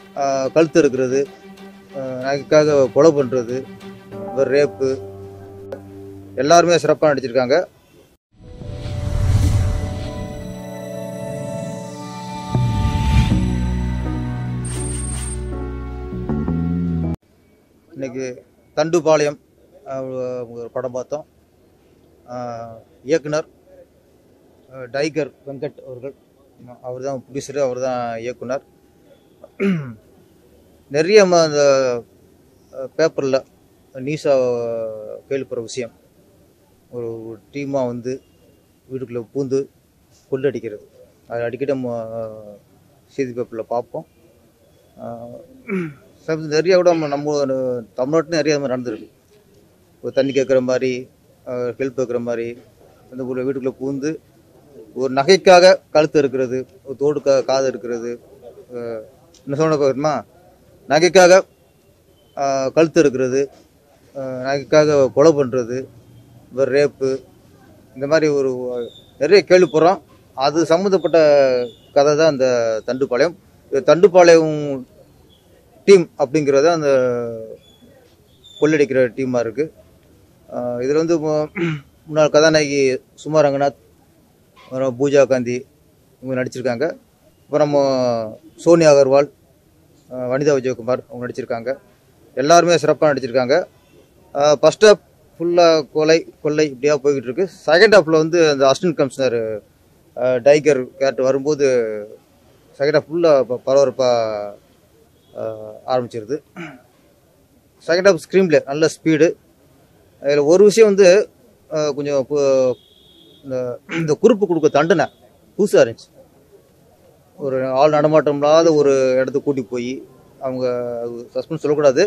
கழுத்து இருக்கிறது நகைக்காக கொலை பண்ணுறது ரேப்பு எல்லாருமே சிறப்பாக நடிச்சிருக்காங்க இன்னைக்கு தண்டுபாளையம் அஹ், ஒரு படம் பார்த்தோம் அஹ், இயக்குனர் அஹ், டைகர் வெங்கட் அவர்கள் அவர் தான் ப்ரொடியூசரு அவர் தான் இயக்குனர் நிறைய ம- அந்த பேப்பரில் நியூஸாக கேள்விப்படுற விஷயம் ஒரு டீமாக வந்து வீட்டுக்குள்ளே பூந்து கொள்ளடிக்கிறது அது அடிக்கடி நம்ம அஹ், செய்தி பேப்பரில் பார்ப்போம் அஹ், சமீபத்துல நிறைய கூட நம்ம நம்ம தமிழ்நாட்டில் நிறைய அது மாதிரி நடந்திருக்கு ஒரு தண்ணி கேட்குற மாதிரி ஹெல்ப் கேட்குற மாதிரி அந்த ஒரு வீட்டுக்குள்ளே பூந்து ஒரு நகைக்காக கழுத்து இருக்கிறது ஒரு தோடு கா காது இருக்கிறது அஹ், என்ன சொல்ல போயிருமா நகைக்காக அஹ், கழுத்து இருக்கிறது அஹ், நகைக்காக கொலை பண்ணுறது ரேப்பு இந்த மாதிரி ஒரு நிறைய கேள்விப்படுறோம் அது சம்மந்தப்பட்ட கதை தான் அந்த தண்டுப்பாளையம் இது தண்டுப்பாளையம் டீம் அப்படிங்கிறத அந்த கொள்ளடிக்கிற டீமாக இருக்குது இதில் வந்து மு- முன்னாள் கதாநாயகி சுமா ரங்கநாத் அப்புறம் பூஜா காந்தி இவங்க நடிச்சிருக்காங்க அப்புறம் சோனியா அகர்வால் அஹ் வனிதா விஜயகுமார் அவங்க நடிச்சிருக்காங்க எல்லாருமே சிறப்பாக நடிச்சிருக்காங்க ஃபஸ்ட் ஹாஃப் ஃபுல்லாக கொலை கொள்ளை இப்படியா போய்கிட்டு இருக்கு செகண்ட் ஹாஃபில் வந்து அந்த அசிஸ்டன்ட் கமிஷனர் டைகர் கேரக்டர் வரும்போது செகண்ட் ஹாஃப் ஃபுல்லாக பரபரப்பாக ஆரம்பிச்சிருது செகண்ட் ஹாஃப் ஸ்க்ரீன் பிளே நல்ல ஸ்பீடு அதில் ஒரு விஷயம் வந்து அஹ், கொஞ்சம் கு- இந்த இந்த குறிப்பு கொடுக்க தண்டனை புதுசாக இருந்துச்சு ஒரு ஆள் நடமாட்டம் இல்லாத ஒரு இடத்துக்கு கூட்டி போய் அவங்க சஸ்பென்ஸ் சொல்லக்கூடாது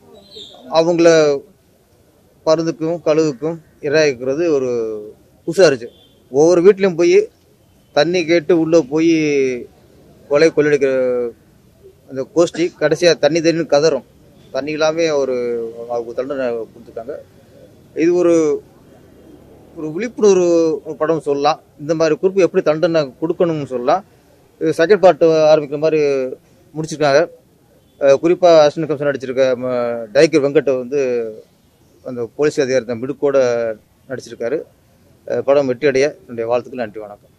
அவங்கள பருந்துக்கும் கழுகுக்கும் இரையாக்கிறது ஒரு புதுசாக இருந்துச்சு ஒவ்வொரு வீட்லேயும் போய் தண்ணி கேட்டு உள்ளே போய் கொலை கொள்ளடிக்கிற அந்த கோஷ்டி கடைசியாக தண்ணி தண்ணின்னு கதறும் தண்ணி இல்லாமல் ஒரு அவங்க தண்டனை கொடுத்துருக்காங்க இது ஒரு ஒரு விழிப்புணர்வு படம் சொல்லலாம் இந்த மாதிரி குறிப்பு எப்படி தண்டனை கொடுக்கணும்னு சொல்லலாம் இது செகண்ட் பார்ட் ஆரம்பிக்கிற மாதிரி முடிச்சிருக்காங்க குறிப்பாக அசிஸ்டன்ட் கமிஷன் நடிச்சிருக்க ம- டைகர் வெங்கட் வந்து அந்த போலீஸ் அதிகாரி மிடுக்கோட நடிச்சிருக்காரு அஹ் படம் வெற்றி அடைய என்னுடைய வாழ்த்துக்கள் நன்றி வணக்கம்